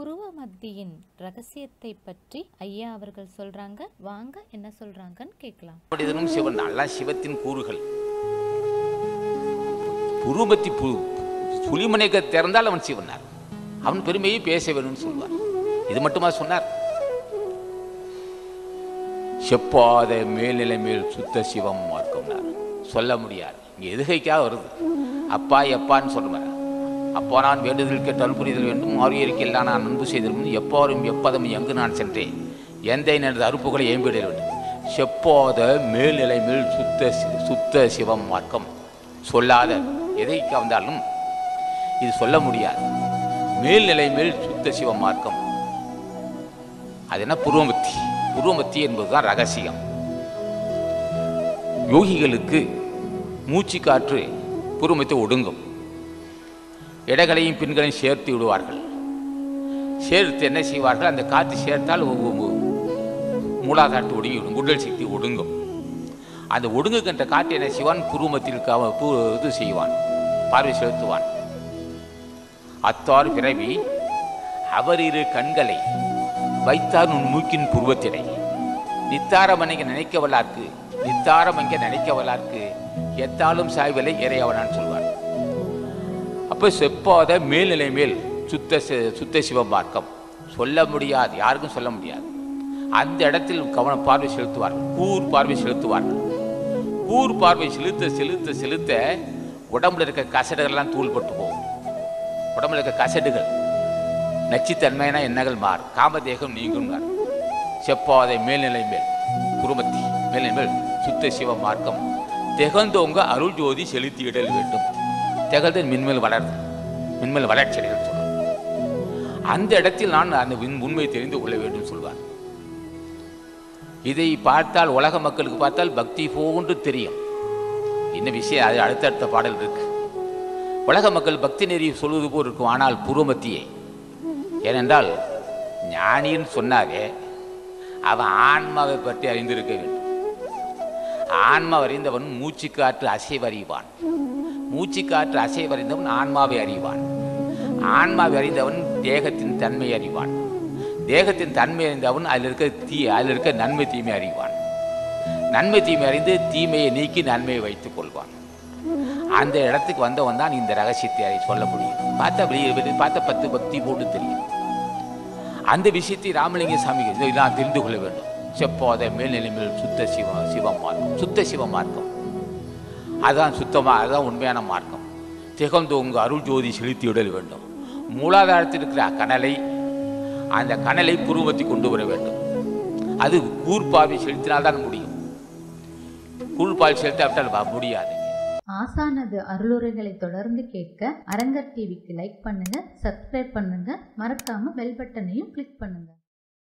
புருவ மத்தியின் ரகசியத்தை பற்றி ஐயா அவர்கள் சொல்றாங்க வாங்க என்ன சொல்றாங்கன்னு கேட்கலாம் மனிதனும் சிவன் எல்லாம் சிவத்தின் கூறுகள் புருவத்தி பு புலிமனைக்க திறந்தால் அவன் சிவனார் அவன் பெருமையை பேச வேணும்னு சொல்வார் இது மட்டுமா சொன்னார் செப்பாத மேல்நிலை மேல் சுத்த சிவம் மார்க்கம்னார் சொல்ல முடியாது இங்கே எதுகைக்காக வருது அப்பா எப்பான்னு சொல்லுவார் அப்பா நான் வேண்டுதல் கேட்டால் புரிதல் வேண்டும் மாறியறிக்கையில் நான் அன்பு செய்திருக்கும் எப்போரும் எப்பதம் எங்கு நான் சென்றேன் எந்த எனது அறுப்புகளை ஏம்பிட வேண்டும் செப்பாத மேல்நிலை மேல் சுத்த சி- சுத்த சிவம் மார்க்கம் சொல்லாத எதைக்கு வந்தாலும் இது சொல்ல முடியாது மேல்நிலை மேல் சுத்த சிவ மார்க்கம் அது என்ன புருவமத்தி புருவமத்தி என்பதுதான் ரகசியம் யோகிகளுக்கு மூச்சு காற்று புருவமத்தை ஒடுங்கும் இடங்களையும் பின்களையும் சேர்த்து விடுவார்கள் சேர்த்து என்ன செய்வார்கள் அந்த காற்று சேர்த்தால் ஒ- ஒ- ஒ- மூலாதாரத்து ஒடுங்கிவிடும் குண்டல் சக்தி ஒடுங்கும் அந்த ஒடுங்குகின்ற காற்று என்ன செய்வான் புருவமத்தில் கவ- பு- இது செய்வான் பார்வை செலுத்துவான் அத்தார் பிறவி அவர் இரு கண்களை வைத்தார் உன் மூக்கின் புருவத்தினை நித்தாரம் அன்னைக்கு நினைக்க வல்லார்க்கு நித்தாரம் அங்கே நினைக்க வல்லார்க்கு எத்தாலும் சாய்வலை இறையவனான்னு சொல்வார் அப்போ செப்பாத மேல்நிலை மேல் சுத்த சி- சுத்த சிவமார்க்கம் சொல்ல முடியாது யாருக்கும் சொல்ல முடியாது அந்த இடத்தில் கவன பார்வை செலுத்துவார்கள் கூர் பார்வை செலுத்துவார்கள் கூர் பார்வை செலுத்த செலுத்த செலுத்த உடம்புல இருக்க கசடுகள்லாம் தூள்பட்டு போகும் உடம்புல இருக்க கசடுகள் நச்சுத்தன்மையான எண்ணங்கள் மாறும் காமதேகம் நீங்கும் செப்பாதை மேல்நிலை மேல் குருமத்தி மேல்நிலை மேல் சுத்த சிவ மார்க்கம் திகழ்ந்தோங்க அருள் ஜோதி செலுத்தியிடல் வேண்டும் திகழ்ந்து மின்மேல் வளருது மின்மேல் வளர்ச்சி அடைதல் சொல்றார் அந்த இடத்தில் நான் அந்த உண்- உண்மையை தெரிந்து கொள்ள வேண்டும் சொல்வார் இதை பார்த்தால் உலக மக்களுக்கு பார்த்தால் பக்தி போன்று தெரியும் என்ன விஷயம் அது அடுத்தடுத்த பாடல் இருக்கு உலக மக்கள் பக்தி நெறி சொல்வது போல் இருக்கும் ஆனால் புருவமத்தியை ஏனென்றால் ஞானின்னு சொன்னாவே அவன் ஆன்மாவை பற்றி அறிந்திருக்க வேண்டும் ஆன்மா அறிந்தவன் மூச்சு காற்று அசைவறிவான் மூச்சு காற்று அசைவறிந்தவன் ஆன்மாவை அறிவான் ஆன்மாவை அறிந்தவன் தேகத்தின் தன்மை அறிவான் தேகத்தின் தன்மை அறிந்தவன் அதில் இருக்க தீ அதில் இருக்க நன்மை தீமை அறிவான் நன்மை தீமை அறிந்து தீமையை நீக்கி நன்மையை வைத்துக் கொள்வான் அந்த இடத்துக்கு வந்தவன் தான் இந்த ரகசியத்தை அறி- சொல்ல முடியும் பார்த்தா வெளியே வெளியே பார்த்தா பத்து பக்தி போட்டு தெரியும் அந்த விஷயத்தை ராமலிங்க சாமி இதை நான் தெரிந்து கொள்ள வேண்டும் செப்போத மேல்நிலை மேல் சுத்த சிவ சிவ மார்க்கம் சுத்த சிவ மார்க்கம் அதான் சுத்தமாக அதுதான் உண்மையான மார்க்கம் திகழ்ந்து உங்க அருள் ஜோதி செலுத்திவிடல் வேண்டும் மூலாதாரத்தில் இருக்கிற கனலை அந்த கனலை புருவத்தி கொண்டு வர வேண்டும் அது கூர்பாவை செலுத்தினால்தான் முடியும் கூர்பாவை செலுத்தாவிட்டால் வ- முடியாது ஆசானது அருளுரைகளை தொடர்ந்து கேட்க அரங்கர் டிவிக்கு லைக் பண்ணுங்க சப்ஸ்கிரைப் பண்ணுங்க மறக்காம பெல் பட்டனையும் கிளிக் பண்ணுங்க